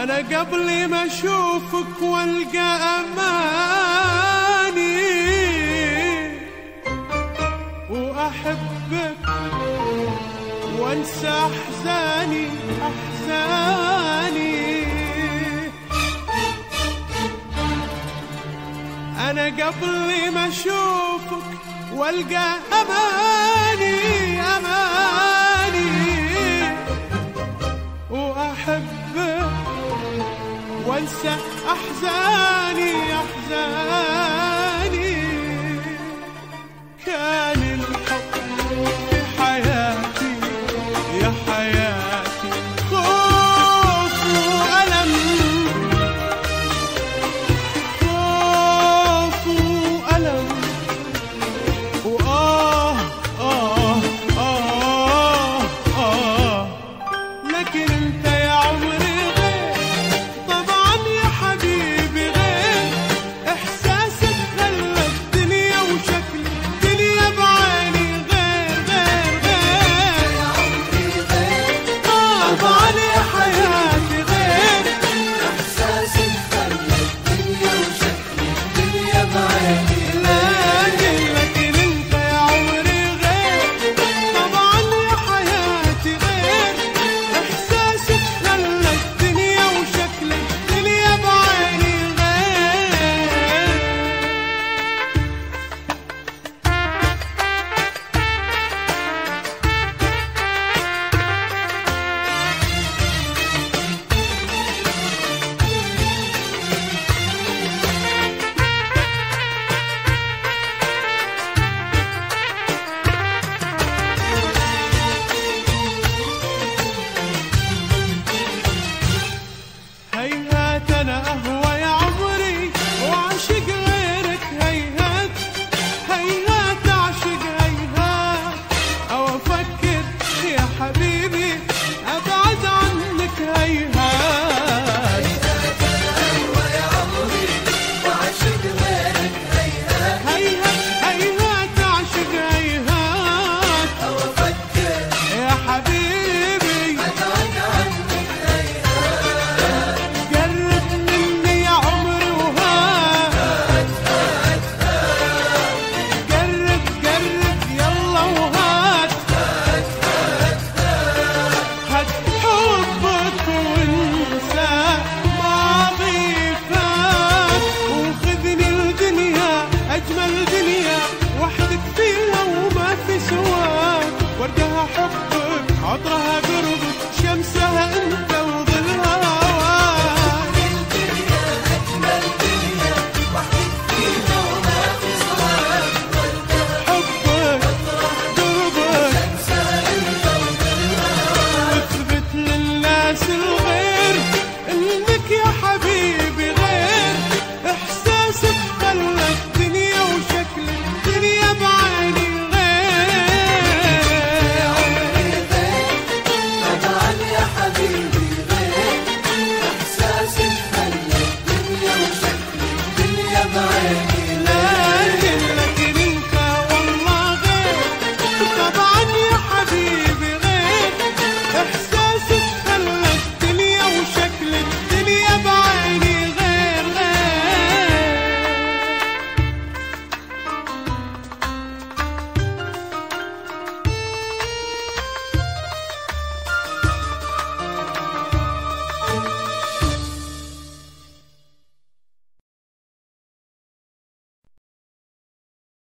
أنا قبل ما أشوفك وألقى أماني وأحبك وأنسى أحزاني أحزاني أنا قبل ما أشوفك وألقى أماني أماني وأحبك وأنسى أحزاني أحزاني كان الحب في حياتي يا حياتي خوف وألم خوف وألم وآه آه آه آه لكن انت يا عمري غير طبعا يا حبيبي غير احساسك خلى الدنيا وشكل الدنيا بعيني غير غير غير طبعا يا حياتي غير لكن لكن انت يا عمري غير طبعا يا حياتي غير احساسك خلى الدنيا وشكل الدنيا بعيني غير هيهات انا اهوى يا عمري واعشق غيرك هيهات هيهات اعشق هيهات او افكر يا حبيبي ابعد عنك هيهات هيهات هيهات اعشق هيهات يا حبيبي قرب مني يا عمري وهات قرب قرب يلا وهات هات حبك وانسى ماضي فات وخذني الدنيا اجمل دنيا وحدك فيها وما في سواك وردها حبك عطرها قربك شمسها انت وظلها هواك حبك قربك واثبت للناس الغير انك يا حبيبي غير احساسك خلى الدنيا وشكل الدنيا بعيني غير حبيبي غير احساسك خلى الدنيا وشكل الدنيا بعيني